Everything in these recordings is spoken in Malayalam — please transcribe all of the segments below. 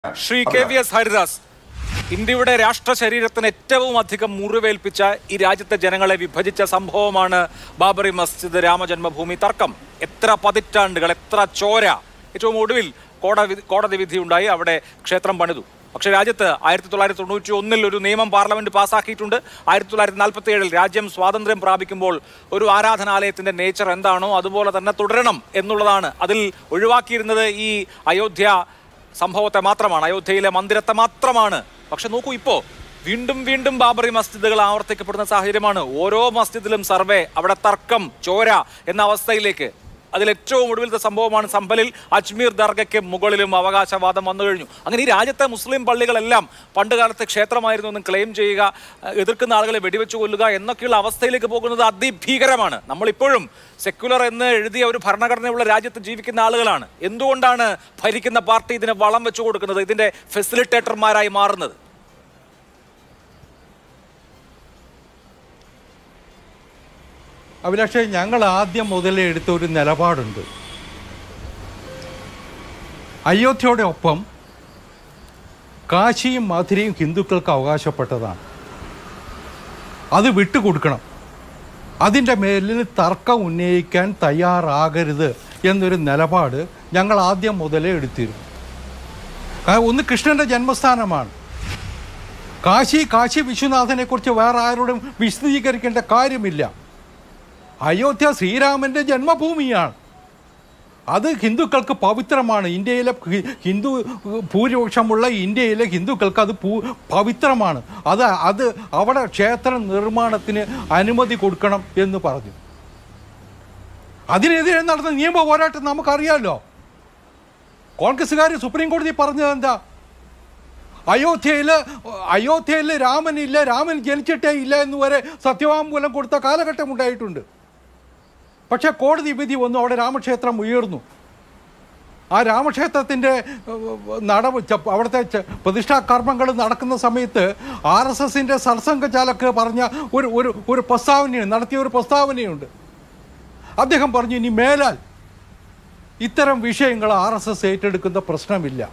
Shri K V S Haridas ഇന്ത്യയുടെ രാഷ്ട്ര ശരീരത്തിന് ഏറ്റവും അധികം മുറിവേൽപ്പിച്ച ഈ രാജ്യത്തെ ജനങ്ങളെ വിഭജിച്ച സംഭവമാണ് ബാബറി മസ്ജിദ് രാമജന്മഭൂമി തർക്കം എത്ര പതിറ്റാണ്ടുകൾ എത്ര ചോര ഏറ്റവും ഒടുവിൽ കോടതി കോടതി വിധി ഉണ്ടായി അവിടെ ക്ഷേത്രം പണിതു പക്ഷേ രാജ്യത്ത് ആയിരത്തി തൊള്ളായിരത്തി തൊണ്ണൂറ്റി ഒന്നിൽ ഒരു നിയമം പാർലമെന്റ് പാസ്സാക്കിയിട്ടുണ്ട് ആയിരത്തി തൊള്ളായിരത്തി നാൽപ്പത്തി ഏഴിൽ രാജ്യം സ്വാതന്ത്ര്യം പ്രാപിക്കുമ്പോൾ ഒരു ആരാധനാലയത്തിന്റെ നേച്ചർ എന്താണോ അതുപോലെ തന്നെ തുടരണം എന്നുള്ളതാണ് അതിൽ ഒഴിവാക്കിയിരുന്നത് ഈ അയോധ്യ സംഭവത്തെ മാത്രമാണ് അയോധ്യയിലെ മന്ദിരത്തെ മാത്രമാണ് പക്ഷെ നോക്കൂ ഇപ്പോ വീണ്ടും വീണ്ടും ബാബറി മസ്ജിദുകൾ ആവർത്തിക്കപ്പെടുന്ന സാഹചര്യമാണ് ഓരോ മസ്ജിദിലും സർവേ അവിടെ തർക്കം ചോര എന്ന അവസ്ഥയിലേക്ക് അതിൽ ഏറ്റവും ഒടുവിലത്തെ സംഭവമാണ് സംഭലിൽ അജ്മീർ ദർഗയ്ക്ക് മുകളിലും അവകാശവാദം വന്നു കഴിഞ്ഞു അങ്ങനെ ഈ രാജ്യത്തെ മുസ്ലിം പള്ളികളെല്ലാം പണ്ട് കാലത്ത് ക്ഷേത്രമായിരുന്നു എന്ന് ക്ലെയിം ചെയ്യുക അഹ് എതിർക്കുന്ന ആളുകളെ വെടിവെച്ച് കൊല്ലുക എന്നൊക്കെയുള്ള അവസ്ഥയിലേക്ക് പോകുന്നത് അതിഭീകരമാണ് നമ്മളിപ്പോഴും സെക്യുലർ എന്ന് എഴുതിയ ഒരു ഭരണഘടനയുള്ള രാജ്യത്ത് ജീവിക്കുന്ന ആളുകളാണ് എന്തുകൊണ്ടാണ് ഭരിക്കുന്ന പാർട്ടി ഇതിന് വളം വെച്ചു കൊടുക്കുന്നത് ഇതിന്റെ ഫെസിലിറ്റേറ്റർമാരായി മാറുന്നത് അഭിലാഷേ ഞങ്ങൾ ആദ്യം മുതലേ എടുത്ത ഒരു നിലപാടുണ്ട് അയോധ്യയുടെ ഒപ്പം കാശിയും മധുരയും ഹിന്ദുക്കൾക്ക് അവകാശപ്പെട്ടതാണ് അത് വിട്ടുകൊടുക്കണം അതിൻ്റെ മേലിൽ തർക്കം ഉന്നയിക്കാൻ തയ്യാറാകരുത് എന്നൊരു നിലപാട് ഞങ്ങൾ ആദ്യം മുതലേ എടുത്തിരുന്നു കാരണം ഒന്ന് കൃഷ്ണൻ്റെ ജന്മസ്ഥാനമാണ് കാശി കാശി വിശ്വനാഥനെ കുറിച്ച് വേറെ ആരോടും വിശദീകരിക്കേണ്ട കാര്യമില്ല അയോധ്യ ശ്രീരാമന്റെ ജന്മഭൂമിയാണ് അത് ഹിന്ദുക്കൾക്ക് പവിത്രമാണ് ഇന്ത്യയിലെ ഹി- ഹിന്ദു ഭൂരിപക്ഷമുള്ള ഇന്ത്യയിലെ ഹിന്ദുക്കൾക്ക് അത് പൂ പവിത്രമാണ് അത് അത് അവിടെ ക്ഷേത്ര നിർമ്മാണത്തിന് അനുമതി കൊടുക്കണം എന്ന് പറഞ്ഞു അതിനെതിരെ നടന്ന നിയമ പോരാട്ടം നമുക്കറിയാമല്ലോ കോൺഗ്രസ്സുകാർ സുപ്രീം കോടതി പറഞ്ഞത് എന്താ അയോധ്യയിൽ അയോധ്യയിൽ രാമനില്ല രാമൻ ജനിച്ചിട്ടേ ഇല്ല എന്ന് വരെ സത്യവാങ്മൂലം കൊടുത്ത കാലഘട്ടം ഉണ്ടായിട്ടുണ്ട് പക്ഷേ കോടതി വിധി വന്നു അവിടെ രാമക്ഷേത്രം ഉയർന്നു ആ രാമക്ഷേത്രത്തിൻ്റെ നടവ് ച- അവിടുത്തെ ച- പ്രതിഷ്ഠാ കർമ്മങ്ങൾ നടക്കുന്ന സമയത്ത് ആർ എസ് എസിൻ്റെ സർസംഘചാലക്ക് പറഞ്ഞ ഒരു ഒരു ഒരു പ്രസ്താവനയുണ്ട് നടത്തിയ ഒരു പ്രസ്താവനയുണ്ട് അദ്ദേഹം പറഞ്ഞു ഇനി മേലാൽ ഇത്തരം വിഷയങ്ങൾ ആർ എസ് എസ് ഏറ്റെടുക്കുന്ന പ്രശ്നമില്ല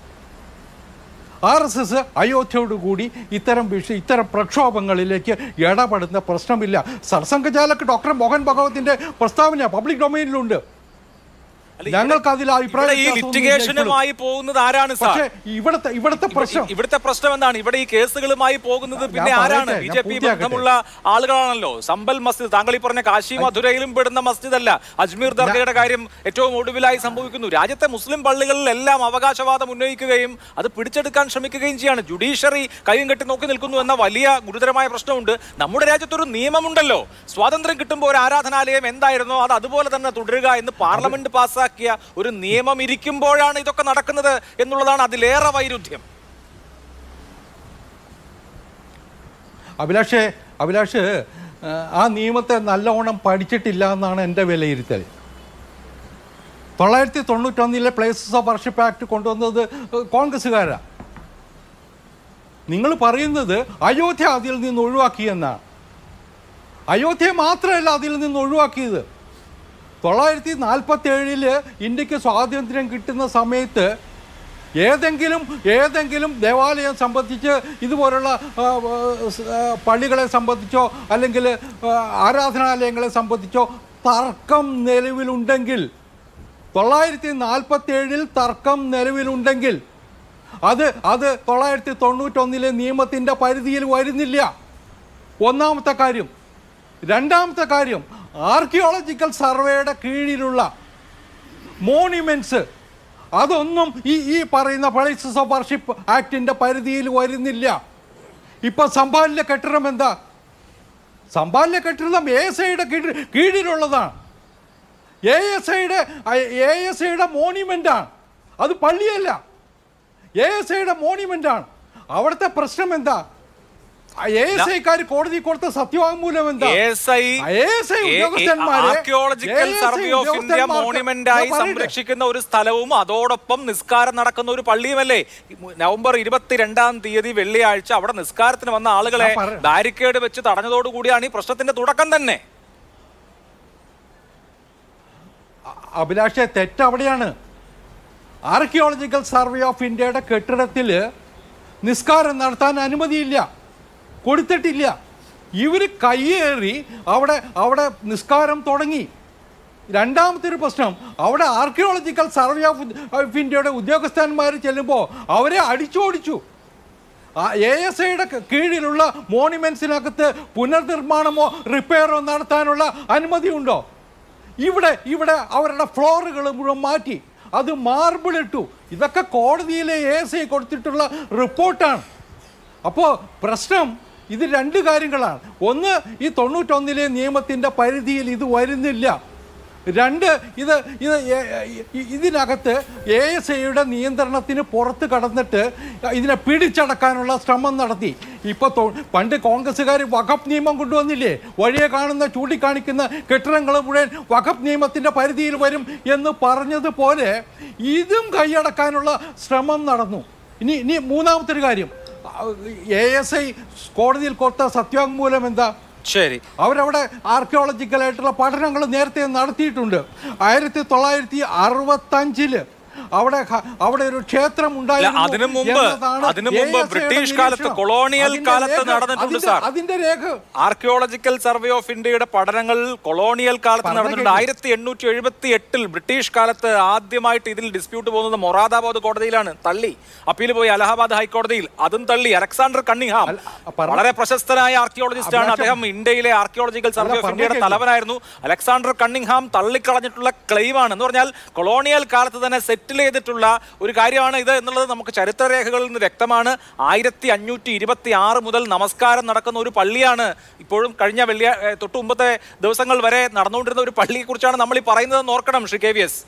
ആർ എസ് എസ് അയോധ്യയോടുകൂടി ഇത്തരം വിഷയ ഇത്തരം പ്രക്ഷോഭങ്ങളിലേക്ക് ഇടപെടുന്ന പ്രശ്നമില്ല സർസംഘചാലക് ഡോക്ടർ മോഹൻ ഭഗവത്തിന്റെ പ്രസ്താവന പബ്ലിക് ഡൊമൈനിലുണ്ട് അല്ല, ഞങ്ങൾക്ക് അതിൽ അഭിപ്രായ ഇവിടെ ഈ വ്യത്യാസമൊന്നും ഇല്ല ലിറ്റിഗേഷനുമായി പോകുന്നത് ആരാണ് സാർ പക്ഷേ ഇവിടുത്തെ ഇവിടുത്തെ പ്രശ്നം ഇവിടെ- ഇവിടുത്തെ പ്രശ്നം എന്താണ് ഇവിടെ ഈ കേസുകളുമായി പോകുന്നത് പിന്നെ ഞാൻ ആരാണ് പറയട്ടെ, ബി ഞാൻ ജെ പി പൂർത്തിയാക്കട്ടെ. ബന്ധമുള്ള ആളുകളാണല്ലോ സമ്പൽ മസ്ജിദ് താങ്കൾ ഈ പറഞ്ഞ കാശി മധുരയിലും പെടുന്ന മസ്ജിദ് അല്ല അജ്മീർ ദർഗയുടെ കാര്യം ഏറ്റവും ഒടുവിലായി സംഭവിക്കുന്നു രാജ്യത്തെ മുസ്ലിം പള്ളികളിലെല്ലാം അവകാശവാദം ഉന്നയിക്കുകയും അത് പിടിച്ചെടുക്കാൻ ശ്രമിക്കുകയും ചെയ്യാണ് ജുഡീഷ്യറി കൈയും കെട്ടി നോക്കി നിൽക്കുന്നു എന്ന വലിയ ഗുരുതരമായ പ്രശ്നമുണ്ട് നമ്മുടെ രാജ്യത്തൊരു നിയമമുണ്ടല്ലോ സ്വാതന്ത്ര്യം കിട്ടുമ്പോൾ ഒരു ആരാധനാലയം എന്തായിരുന്നോ അത് അതുപോലെ തന്നെ തുടരുക എന്ന് പാർലമെന്റ് പാസ്സാക്കിയ ഒരു നിയമം ഇരിക്കുമ്പോഴാണ് ഇതൊക്കെ നടക്കുന്നത് എന്നുള്ളതാണ് അതിലേറെ വൈരുദ്ധ്യം അഭിലാഷേ അഭിലാഷ് ആ, ആ നിയമത്തെ നല്ലവണ്ണം പഠിച്ചിട്ടില്ല എന്നാണ് എൻ്റെ വിലയിരുത്തൽ തൊള്ളായിരത്തി തൊണ്ണൂറ്റൊന്നിലെ പ്ലേസസ് ഓഫ് വർഷിപ്പ് ആക്ട് കൊണ്ടുവന്നത് കോൺഗ്രസ്സുകാരാണ് നിങ്ങൾ പറയുന്നത് അയോധ്യ അതിൽ നിന്ന് ഒഴിവാക്കിയെന്നാണ് അയോധ്യ മാത്രമല്ല അതിൽ നിന്ന് ഒഴിവാക്കിയത് തൊള്ളായിരത്തി നാൽപ്പത്തി ഏഴില് ഇന്ത്യക്ക് സ്വാതന്ത്ര്യം കിട്ടുന്ന സമയത്ത് ഏതെങ്കിലും ഏതെങ്കിലും ദേവാലയം സംബന്ധിച്ച് ഇതുപോലുള്ള ആ, ആ, സ്, ആ, പള്ളികളെ സംബന്ധിച്ചോ അല്ലെങ്കിൽ ആ, ആരാധനാലയങ്ങളെ സംബന്ധിച്ചോ തർക്കം നിലവിലുണ്ടെങ്കിൽ തൊള്ളായിരത്തി നാൽപ്പത്തി ഏഴിൽ തർക്കം നിലവിലുണ്ടെങ്കിൽ അത് അത് തൊള്ളായിരത്തി തൊണ്ണൂറ്റൊന്നിലെ നിയമത്തിൻ്റെ പരിധിയിൽ വരുന്നില്ല ഒന്നാമത്തെ കാര്യം രണ്ടാമത്തെ കാര്യം ആർക്കിയോളജിക്കൽ സർവേയുടെ കീഴിലുള്ള മോണിമെന്റ്സ് അതൊന്നും ഈ ഈ പറയുന്ന പ്ലേസസ് ഓഫ് വർഷിപ്പ് ആക്ടിൻ്റെ പരിധിയിൽ വരുന്നില്ല ഇപ്പൊ സംഭാലിലെ കെട്ടിടം എന്താ സംഭാലിലെ കെട്ടിടം എ എസ് ഐയുടെ കീഴിലുള്ളതാണ് എ എസ് ഐയുടെ എ എസ് ഐയുടെ മോണിമെൻ്റാണ് അത് പള്ളിയല്ല എ എസ് ഐയുടെ മോണിമെൻ്റാണ് അവിടുത്തെ പ്രശ്നം എന്താ എ എസ് ഐക്കാർ കോടതി കൊടുത്ത സത്യവാങ്മൂലം എന്താ ASI ASI ഉദ്യോഗസ്ഥന്മാരെ- archaeological ASI survey of India ഉദ്യോഗസ്ഥന്മാർക്ക് മോണുമെന്റ് ആയി ഞാൻ പറയട്ടെ. സംരക്ഷിക്കുന്ന ഒരു സ്ഥലവും അതോടൊപ്പം നിസ്കാരം നടക്കുന്ന ഒരു പള്ളിയുമല്ലേ നവംബർ ഇരുപത്തിരണ്ടാം തീയതി വെള്ളിയാഴ്ച അവിടെ നിസ്കാരത്തിന് വന്ന ആളുകളെ ഞാൻ പറയാം. ബാരിക്കേഡ് വെച്ച് തടഞ്ഞതോടുകൂടിയാണ് ഈ പ്രശ്നത്തിന്റെ തുടക്കം തന്നെ അഭിലാഷെ തെറ്റവിടെയാണ് ആർക്കിയോളജിക്കൽ സർവേ ഓഫ് ഇന്ത്യയുടെ കെട്ടിടത്തിൽ നിസ്കാരം നടത്താൻ അനുമതിയില്ല കൊടുത്തിട്ടില്ല ഇവർ കയ്യേറി അവിടെ അവിടെ നിസ്കാരം തുടങ്ങി രണ്ടാമത്തെ ഒരു പ്രശ്നം അവിടെ ആർക്കിയോളജിക്കൽ സർവേ ഓഫ് ഓഫ് ഇന്ത്യയുടെ ഉദ്യോഗസ്ഥന്മാർ ചെല്ലുമ്പോൾ അവരെ അടിച്ചോടിച്ചു എ എസ് ഐയുടെ കീഴിലുള്ള മോണിമെന്റ്സിനകത്ത് പുനർനിർമ്മാണമോ റിപ്പയറോ നടത്താനുള്ള അനുമതിയുണ്ടോ ഇവിടെ ഇവിടെ അവരുടെ ഫ്ലോറുകൾ മുഴുവൻ മാറ്റി അത് മാർബിൾ ഇട്ടു ഇതൊക്കെ കോടതിയിലെ എ എസ് ഐ കൊടുത്തിട്ടുള്ള റിപ്പോർട്ടാണ് അപ്പോൾ പ്രശ്നം ഇത് രണ്ട് കാര്യങ്ങളാണ് ഒന്ന് ഈ തൊണ്ണൂറ്റൊന്നിലെ നിയമത്തിൻ്റെ പരിധിയിൽ ഇത് വരുന്നില്ല രണ്ട് ഇത് ഇത് എ- ഇ- ഇതിനകത്ത് എ എസ് ഐയുടെ നിയന്ത്രണത്തിന് പുറത്ത് കടന്നിട്ട് ഇതിനെ പിടിച്ചടക്കാനുള്ള ശ്രമം നടത്തി ഇപ്പോൾ തൊ- പണ്ട് കോൺഗ്രസ്സുകാർ വഖഫ് നിയമം കൊണ്ടുവന്നില്ലേ വഴിയെ കാണുന്ന ചൂണ്ടിക്കാണിക്കുന്ന കെട്ടിടങ്ങൾ മുഴുവൻ വഖഫ് നിയമത്തിൻ്റെ പരിധിയിൽ വരും എന്ന് പറഞ്ഞതുപോലെ ഇതും കൈയടക്കാനുള്ള ശ്രമം നടന്നു ഇനി ഇനി മൂന്നാമത്തെ ഒരു കാര്യം എ എസ് ഐ കോടതിയിൽ കൊടുത്ത സത്യവാങ്മൂലം എന്താ ശരി അവരവിടെ ആർക്കിയോളജിക്കലായിട്ടുള്ള പഠനങ്ങൾ നേരത്തെ നടത്തിയിട്ടുണ്ട് ആയിരത്തി തൊള്ളായിരത്തി അറുപത്തഞ്ചില് അവിടെ ഹ- അവിടെ ഒരു ക്ഷേത്രം അല്ല, ഉണ്ടായിരുന്നു അതിനു മുമ്പ് എന്നതാണ് അതിനു മുമ്പ് ASA യുടെ ബ്രിട്ടീഷ് കാലത്ത് നിരീക്ഷണം. കൊളോണിയൽ അതിന്റെ കാലത്ത് രേഖ- നടന്നിട്ടുണ്ട് അതിന്റെ- സാർ അതിന്റെ രേഖ ആർക്കിയോളജിക്കൽ സർവേ ഓഫ് ഇന്ത്യയുടെ പഠനങ്ങൾ കൊളോണിയൽ കാലത്ത് പറഞ്ഞ നടന്നിട്ടുണ്ട് കേക്ക്. ആയിരത്തി എണ്ണൂറ്റി എഴുപത്തി എട്ടിൽ ബ്രിട്ടീഷ് കാലത്ത് ആദ്യമായിട്ട് ഇതിൽ ഡിസ്പ്യൂട്ട് പോകുന്നത് മൊറാദാബാദ് കോടതിയിലാണ് തള്ളി അപ്പീൽ പോയി അലഹാബാദ് ഹൈക്കോടതിയിൽ അതും തള്ളി അലക്സാണ്ടർ കണ്ണിഹാം അല്ല, പറഞ്ഞ- വളരെ പ്രശസ്തനായ ആർക്കിയോളജിസ്റ്റ് ആണ് അഭിലാഷം- അദ്ദേഹം ഇന്ത്യയിലെ ആർക്കിയോളജിക്കൽ സർവേ അല്ല, ഓഫ് ഇന്ത്യയുടെ പറഞ്ഞ കേക്ക്. തലവനായിരുന്നു അലക്സാണ്ടർ കണ്ണിംഗ്ഹാം തള്ളിക്കളഞ്ഞിട്ടുള്ള ക്ലെയിമാണ് എന്ന് പറഞ്ഞാൽ കൊളോണിയൽ കാലത്ത് തന്നെ സെറ്റിൽ ചെയ്തിട്ടുള്ള ഒരു കാര്യമാണ് ഇത് എന്നുള്ളത് നമുക്ക് ചരിത്രരേഖകളിൽ നിന്ന് വ്യക്തമാണ് ആയിരത്തി അഞ്ഞൂറ്റി ഇരുപത്തി ആറ് മുതൽ നമസ്കാരം നടക്കുന്ന ഒരു പള്ളിയാണ് ഇപ്പോഴും കഴിഞ്ഞ വെള്ളിയ ഏ, തൊട്ട് മുമ്പത്തെ ദിവസങ്ങൾ വരെ നടന്നുകൊണ്ടിരുന്ന ഒരു പള്ളിയെ കുറിച്ചാണ് നമ്മൾ ഈ പറയുന്നതെന്ന് ഓർക്കണം ശ്രീ കെ വി എസ്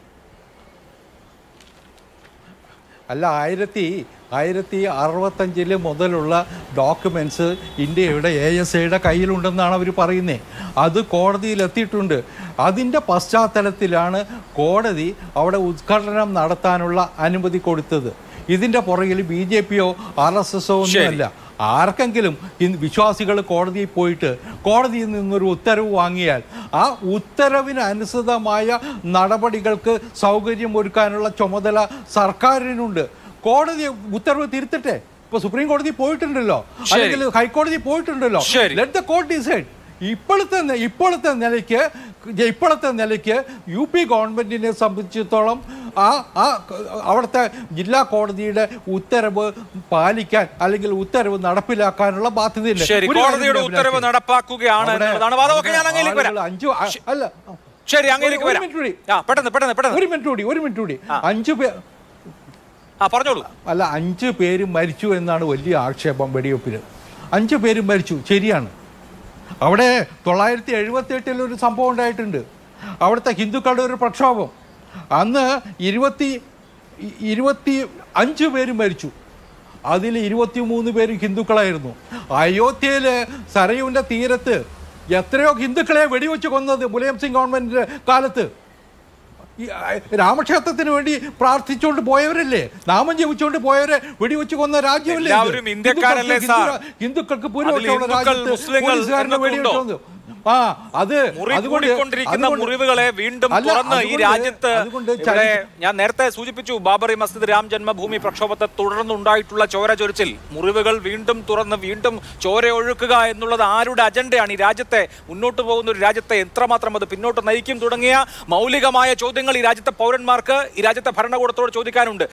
അല്ല ആയിരത്തി ആയിരത്തി അറുപത്തഞ്ചില് മുതലുള്ള ഡോക്യുമെൻറ്റ്സ് ഇന്ത്യയുടെ എ എസ് ഐയുടെ കയ്യിലുണ്ടെന്നാണ് അവർ പറയുന്നത് അത് കോടതിയിൽ എത്തിയിട്ടുണ്ട് അതിൻ്റെ പശ്ചാത്തലത്തിലാണ് കോടതി അവിടെ ഉദ്ഘാടനം നടത്താനുള്ള അനുമതി കൊടുത്തത് ഇതിൻ്റെ പുറകിൽ ബി ജെ പിയോ ആർ എസ് എസോ ഒന്നുമല്ല ആർക്കെങ്കിലും ഇന്ന് വിശ്വാസികൾ കോടതിയിൽ പോയിട്ട് കോടതിയിൽ നിന്നൊരു ഉത്തരവ് വാങ്ങിയാൽ ആ ഉത്തരവിന് അനുസൃതമായ നടപടികൾക്ക് സൗകര്യം ഒരുക്കാനുള്ള ചുമതല സർക്കാരിനുണ്ട് കോടതി ഉത്തരവ് തിരുത്തട്ടെ ഇപ്പൊ സുപ്രീം കോടതി പോയിട്ടുണ്ടല്ലോ ശരി. അല്ലെങ്കിൽ ഹൈക്കോടതി പോയിട്ടുണ്ടല്ലോ ശരി. ലെറ്റ് ദ കോർട്ട് ഡിസൈഡ് ഇപ്പോഴത്തെ നെ- ഇപ്പോഴത്തെ നിലയ്ക്ക് ഇപ്പോഴത്തെ നിലയ്ക്ക് യു പി ഗവൺമെന്റിനെ സംബന്ധിച്ചിടത്തോളം ആ ആ ക- അവിടുത്തെ ജില്ലാ കോടതിയുടെ ഉത്തരവ് പാലിക്കാൻ അല്ലെങ്കിൽ ഉത്തരവ് നടപ്പിലാക്കാനുള്ള ബാധ്യതയില്ല ശരി ഒരു കോടതിയുടെ കാര്യം ഉത്തരവ് അഭിലാഷേ. നടപ്പാക്കുകയാണ് അവിടെ- എന്നുള്ളതാണ് വാദമൊക്കെ ഞാൻ അവിടെ അങ്ങേലേക്ക് വരാം ആളുകൾ അഞ്ചു അ- അല്ല ശരി അങ്ങേലേക്ക് ഒരു വരാം മിനിറ്റ് കൂടി. ആ പെട്ടെന്ന് പെട്ടെന്ന് പെട്ടെന്ന് ഒരു മിനിറ്റ് കൂടി ഒരു മിനിറ്റ് കൂടി അഞ്ചു പേർ ആ പറഞ്ഞോളൂ അല്ല അഞ്ച് പേര് മരിച്ചു എന്നാണ് വലിയ ആക്ഷേപം വെടിവെപ്പിൽ അഞ്ച് പേര് മരിച്ചു ശരിയാണ് അവിടെ തൊള്ളായിരത്തി എഴുപത്തി എട്ടിൽ ഒരു സംഭവം ഉണ്ടായിട്ടുണ്ട് അവിടുത്തെ ഹിന്ദുക്കളുടെ ഒരു പ്രക്ഷോഭം അന്ന് ഇരുപത്തി ഇ- ഇരുപത്തി അഞ്ച് പേര് മരിച്ചു അതിൽ ഇരുപത്തി മൂന്ന് പേര് ഹിന്ദുക്കളായിരുന്നു അയോധ്യയിൽ സരയുവിൻ്റെ തീരത്ത് എത്രയോ ഹിന്ദുക്കളെ വെടിവെച്ച് കൊന്നത് മുലയം സിംഗ് ഗവൺമെൻറ്റിൻ്റെ കാലത്ത് ഈ, ആ, രാമക്ഷേത്രത്തിന് വേണ്ടി പ്രാർത്ഥിച്ചുകൊണ്ട് പോയവരല്ലേ നാമം ജപിച്ചുകൊണ്ട് പോയവരെ വെടിവെച്ച് കൊന്ന രാജ്യമല്ലേ ഇത്? എല്ലാവരും ഇന്ത്യക്കാരല്ലേ ഹിന്ദുക്കൾക്ക് സാർ? ഹിന്ദു- ഹിന്ദുക്കൾക്ക് അതിൽ ഭൂരിപക്ഷമുള്ള ഹിന്ദുക്കൾ, രാജ്യത്ത് മുസ്ലിങ്ങൾ പോലീസുകാരനെ എന്നൊക്കെ ഉണ്ടോ? വെടിവെച്ച് കൊന്നു. ആ അത് മുറി അതുകൊണ്ട് കൂടിക്കൊണ്ടിരിക്കുന്ന അതുകൊണ്ട് മുറിവുകളെ വീണ്ടും അല്ല, തുറന്ന് ഈ അതുകൊണ്ട് രാജ്യത്ത് അതുകൊണ്ട് ഇവിടെ ചരി- ഞാൻ നേരത്തെ സൂചിപ്പിച്ചു ബാബറി മസ്ജിദ് രാം ജന്മഭൂമി പ്രക്ഷോഭത്തെ തുടർന്നുണ്ടായിട്ടുള്ള ചോര ചൊരിച്ചിൽ മുറിവുകൾ വീണ്ടും തുറന്ന് വീണ്ടും ചോര ഒഴുക്കുക എന്നുള്ളത് ആരുടെ അജണ്ടയാണ് ഈ രാജ്യത്തെ മുന്നോട്ട് പോകുന്ന ഒരു രാജ്യത്തെ എത്രമാത്രം അത് പിന്നോട്ട് നയിക്കും തുടങ്ങിയ മൗലികമായ ചോദ്യങ്ങൾ ഈ രാജ്യത്തെ പൗരന്മാർക്ക് ഈ രാജ്യത്തെ ഭരണകൂടത്തോട് ചോദിക്കാനുണ്ട്